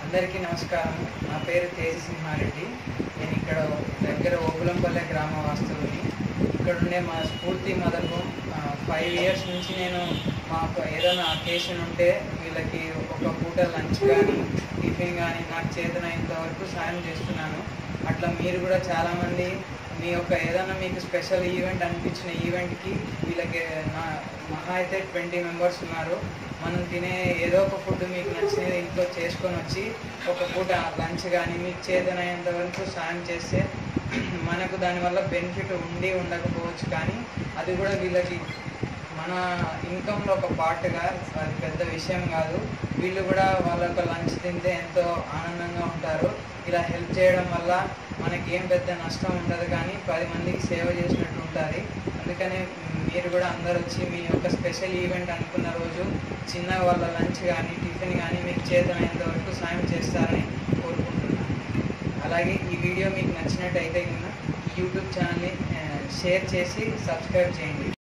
అందరికీ నమస్కారం నా పేరు తేజసింహారెడ్డి నేను ఇక్కడ దగ్గర ఓకులంపల్లె గ్రామ వాస్తవుని ఇక్కడ ఉండే మా స్ఫూర్తి మదర్కు ఫైవ్ ఇయర్స్ నుంచి నేను మాకు ఏదైనా అకేషన్ ఉంటే వీళ్ళకి ఒక పూట లంచ్ కానీ టిఫిన్ కానీ నాకు చేతనైనంత వరకు సాయం చేస్తున్నాను అట్లా మీరు కూడా చాలామంది మీ యొక్క ఏదైనా మీకు స్పెషల్ ఈవెంట్ అనిపించిన ఈవెంట్కి వీళ్ళకి నా మహా అయితే ట్వంటీ మెంబర్స్ ఉన్నారు మనం తినే ఏదో ఒక ఫుడ్ మీకు నచ్చినది ఇంట్లో చేసుకొని వచ్చి ఒక పూట లంచ్ కానీ మీకు చేతనైనంత వరకు సాయం చేస్తే మనకు దానివల్ల బెనిఫిట్ ఉండి ఉండకపోవచ్చు కానీ అది కూడా వీళ్ళకి మన ఇన్కంలో ఒక పార్ట్గా అది పెద్ద విషయం కాదు వీళ్ళు కూడా వాళ్ళ యొక్క లంచ్ తింటే ఎంతో ఆనందంగా ఉంటారు ఇలా హెల్ప్ చేయడం వల్ల మనకి ఏం పెద్ద నష్టం ఉండదు కానీ పది మందికి సేవ చేసినట్టు ఉంటుంది అందుకనే మీరు కూడా అందరు వచ్చి మీ యొక్క స్పెషల్ ఈవెంట్ అనుకున్న రోజు చిన్న వాళ్ళ లంచ్ కానీ టిఫిన్ కానీ మీకు చేతనైనంత వరకు సాయం చేస్తారని కోరుకుంటున్నాను అలాగే ఈ వీడియో మీకు నచ్చినట్టయితే కనుక యూట్యూబ్ ఛానల్ని షేర్ చేసి సబ్స్క్రైబ్ చేయండి